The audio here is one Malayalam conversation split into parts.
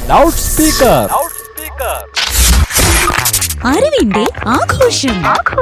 ലൗഡ് സ്പീക്കർ അറിവിന്റെ ആഘോഷം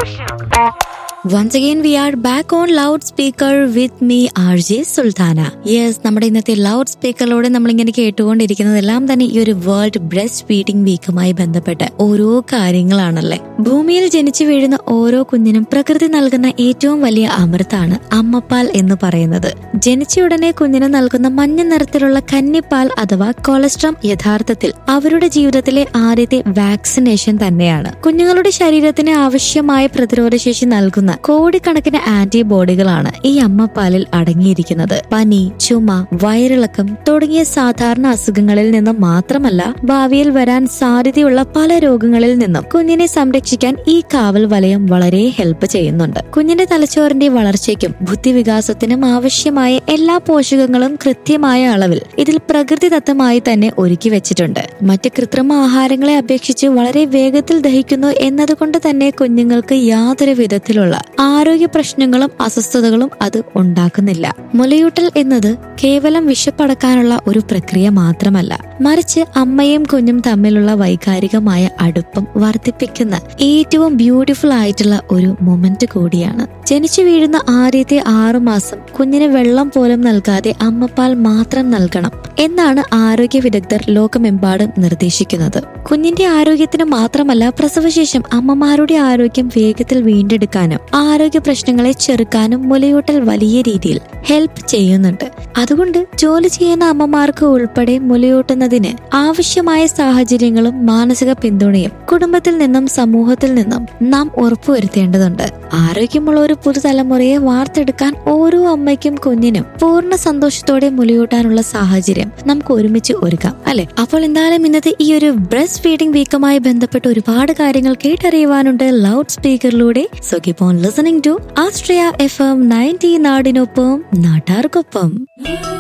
once again we are back on loud speaker with me R J Sultana yes നമ്മുടെ ഇന്നത്തെ ലൗഡ് സ്പീക്കറിലൂടെ നമ്മൾ ഇങ്ങനെ കേട്ടുകൊണ്ടിരിക്കുന്നതെല്ലാം തന്നെ ഈ ഒരു വേൾഡ് ബ്രസ്റ്റ് ഫീഡിംഗ് വീക്കുമായി ബന്ധപ്പെട്ട് ഓരോ കാര്യങ്ങളാണല്ലേ ഭൂമിയിൽ ജനിച്ചു വീഴുന്ന ഓരോ കുഞ്ഞിനും പ്രകൃതി നൽകുന്ന ഏറ്റവും വലിയ അമൃതാണ് അമ്മപ്പാൽ എന്ന് പറയുന്നത് ജനിച്ചയുടനെ കുഞ്ഞിന് നൽകുന്ന മഞ്ഞ നിറത്തിലുള്ള കന്നിപ്പാൽ അഥവാ കൊളസ്ട്രം യഥാർത്ഥത്തിൽ അവരുടെ ജീവിതത്തിലെ ആദ്യത്തെ വാക്സിനേഷൻ തന്നെയാണ് കുഞ്ഞുങ്ങളുടെ ശരീരത്തിന് ആവശ്യമായ പ്രതിരോധശേഷി നൽകുന്ന കോടിക്കണക്കിന് ആന്റിബോഡികളാണ് ഈ അമ്മപ്പാലിൽ അടങ്ങിയിരിക്കുന്നത് പനി ചുമ വയറിളക്കം തുടങ്ങിയ സാധാരണ അസുഖങ്ങളിൽ നിന്നും മാത്രമല്ല ഭാവിയിൽ വരാൻ സാധ്യതയുള്ള പല രോഗങ്ങളിൽ നിന്നും കുഞ്ഞിനെ സംരക്ഷിക്കാൻ ഈ കാവൽ വലയം വളരെ ഹെൽപ്പ് ചെയ്യുന്നുണ്ട് കുഞ്ഞിന്റെ തലച്ചോറിന്റെ വളർച്ചയ്ക്കും ബുദ്ധിവികാസത്തിനും ആവശ്യമായ എല്ലാ പോഷകങ്ങളും കൃത്യമായ അളവിൽ ഇതിൽ പ്രകൃതിദത്തമായി തന്നെ ഒരുക്കി വെച്ചിട്ടുണ്ട് മറ്റ് കൃത്രിമ ആഹാരങ്ങളെ അപേക്ഷിച്ച് വളരെ വേഗത്തിൽ ദഹിക്കുന്നു എന്നതുകൊണ്ട് തന്നെ കുഞ്ഞുങ്ങൾക്ക് യാതൊരു വിധത്തിലുള്ള ആരോഗ്യ പ്രശ്നങ്ങളും അസ്വസ്ഥതകളും അത് ഉണ്ടാക്കുന്നില്ല മുലയൂട്ടൽ എന്നത് കേവലം വിശപ്പടക്കാനുള്ള ഒരു പ്രക്രിയ മാത്രമല്ല മറിച്ച് അമ്മയും കുഞ്ഞും തമ്മിലുള്ള വൈകാരികമായ അടുപ്പം വർദ്ധിപ്പിക്കുന്ന ഏറ്റവും ബ്യൂട്ടിഫുൾ ആയിട്ടുള്ള ഒരു മൊമെന്റ് കൂടിയാണ് ജനിച്ചു വീഴുന്ന ആദ്യത്തെ ആറു മാസം കുഞ്ഞിന് വെള്ളം പോലും നൽകാതെ അമ്മപ്പാൽ മാത്രം നൽകണം എന്നാണ് ആരോഗ്യ വിദഗ്ധർ ലോകമെമ്പാടും നിർദ്ദേശിക്കുന്നത് കുഞ്ഞിന്റെ ആരോഗ്യത്തിന് മാത്രമല്ല പ്രസവശേഷം അമ്മമാരുടെ ആരോഗ്യം വേഗത്തിൽ വീണ്ടെടുക്കാനും ആരോഗ്യ പ്രശ്നങ്ങളെ ചെറുക്കാനും മുലയൂട്ടൽ വലിയ രീതിയിൽ ഹെൽപ്പ് ചെയ്യുന്നുണ്ട് അതുകൊണ്ട് ജോലി ചെയ്യുന്ന അമ്മമാർക്ക് ഉൾപ്പെടെ മുലയൂട്ടുന്നതിന് ആവശ്യമായ സാഹചര്യങ്ങളും മാനസിക പിന്തുണയും കുടുംബത്തിൽ നിന്നും സമൂഹത്തിൽ നിന്നും നാം ഉറപ്പുവരുത്തേണ്ടതുണ്ട് ആരോഗ്യമുള്ള ഒരു പുതുതലമുറയെ വാർത്തെടുക്കാൻ ഓരോ അമ്മയ്ക്കും കുഞ്ഞിനും പൂർണ്ണ സന്തോഷത്തോടെ മുലയൂട്ടാനുള്ള സാഹചര്യം നമുക്ക് ഒരുമിച്ച് ഒരുക്കാം അല്ലെ അപ്പോൾ എന്തായാലും ഇന്നത്തെ ഈ ഒരു ബ്രസ്റ്റ് ഫീഡിംഗ് വീക്കുമായി ബന്ധപ്പെട്ട് ഒരുപാട് കാര്യങ്ങൾ കേട്ടറിയുവാനുണ്ട് ലൗഡ് സ്പീക്കറിലൂടെ so keep on listening to Astria F M ninety നാടിനൊപ്പം നാട്ടാർക്കൊപ്പം